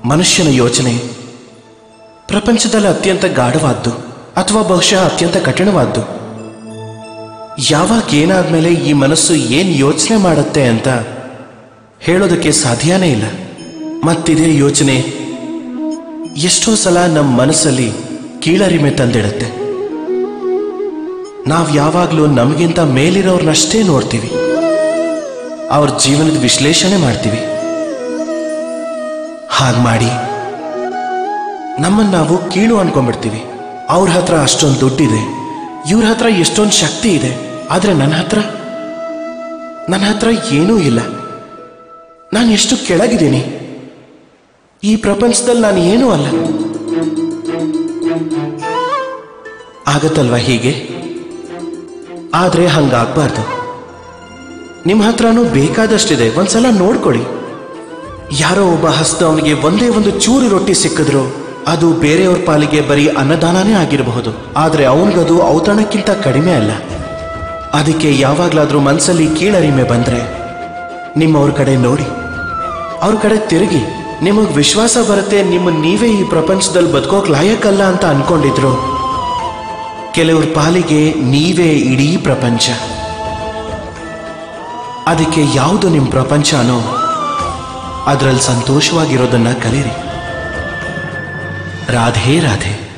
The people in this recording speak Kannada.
ಮನುಷ್ಯನ ಯೋಚನೆ ಪ್ರಪಂಚದಲ್ಲಿ ಅತ್ಯಂತ ಗಾಢವಾದ್ದು ಅಥವಾ ಬಹುಶಃ ಅತ್ಯಂತ ಕಠಿಣವಾದ್ದು ಯಾವಾಗ ಏನಾದ್ಮೇಲೆ ಈ ಮನಸ್ಸು ಏನ್ ಯೋಚನೆ ಮಾಡುತ್ತೆ ಅಂತ ಹೇಳೋದಕ್ಕೆ ಸಾಧ್ಯನೇ ಇಲ್ಲ ಮತ್ತಿದೇ ಯೋಚನೆ ಎಷ್ಟೋ ಸಲ ನಮ್ಮ ಮನಸ್ಸಲ್ಲಿ ಕೀಳರಿಮೆ ತಂದಿಡುತ್ತೆ ನಾವು ಯಾವಾಗಲೂ ನಮಗಿಂತ ಮೇಲಿರೋರ್ನಷ್ಟೇ ನೋಡ್ತೀವಿ ಅವ್ರ ಜೀವನದ ವಿಶ್ಲೇಷಣೆ ಮಾಡ್ತೀವಿ ಹಾಗೆ ಮಾಡಿ ನಮ್ಮನ್ನು ನಾವು ಕೀಳು ಅನ್ಕೊಂಡ್ಬಿಡ್ತೀವಿ ಅವ್ರ ಹತ್ರ ಅಷ್ಟೊಂದು ದುಡ್ಡಿದೆ ಇವ್ರ ಹತ್ರ ಎಷ್ಟೊಂದು ಶಕ್ತಿ ಇದೆ ಆದರೆ ನನ್ನ ಹತ್ರ ನನ್ನ ಹತ್ರ ಏನೂ ಇಲ್ಲ ನಾನು ಎಷ್ಟು ಕೆಳಗಿದ್ದೀನಿ ಈ ಪ್ರಪಂಚದಲ್ಲಿ ನಾನು ಏನೂ ಅಲ್ಲ ಆಗತ್ತಲ್ವಾ ಹೀಗೆ ಆದರೆ ಹಂಗಾಗ್ಬಾರ್ದು ನಿಮ್ಮ ಹತ್ರನೂ ಬೇಕಾದಷ್ಟಿದೆ ಒಂದ್ಸಲ ನೋಡ್ಕೊಳ್ಳಿ ಯಾರೋ ಒಬ್ಬ ಹಸ್ತವನಿಗೆ ಒಂದೇ ಒಂದು ಚೂರು ರೊಟ್ಟಿ ಸಿಕ್ಕಿದ್ರು ಅದು ಬೇರೆಯವ್ರ ಪಾಲಿಗೆ ಬರೀ ಅನ್ನದಾನನೇ ಆಗಿರಬಹುದು ಆದರೆ ಅವನಿಗದು ಔತಣಕ್ಕಿಂತ ಕಡಿಮೆ ಅಲ್ಲ ಅದಕ್ಕೆ ಯಾವಾಗಲಾದ್ರೂ ಮನಸ್ಸಲ್ಲಿ ಕೀಳರಿಮೆ ಬಂದ್ರೆ ನಿಮ್ಮವ್ರ ಕಡೆ ನೋಡಿ ಅವ್ರ ಕಡೆ ತಿರುಗಿ ನಿಮಗೆ ವಿಶ್ವಾಸ ಬರುತ್ತೆ ನಿಮ್ಮ ನೀವೇ ಈ ಪ್ರಪಂಚದಲ್ಲಿ ಬದುಕೋಕ್ ಲಾಯಕ್ಕಲ್ಲ ಅಂತ ಅನ್ಕೊಂಡಿದ್ರು ಕೆಲವ್ರ ಪಾಲಿಗೆ ನೀವೇ ಇಡೀ ಪ್ರಪಂಚ ಅದಕ್ಕೆ ಯಾವುದು ನಿಮ್ಮ ಪ್ರಪಂಚನೋ ಅದರಲ್ಲಿ ಸಂತೋಷವಾಗಿರೋದನ್ನ ಕಲೀರಿ ರಾಧೆ ರಾಧೆ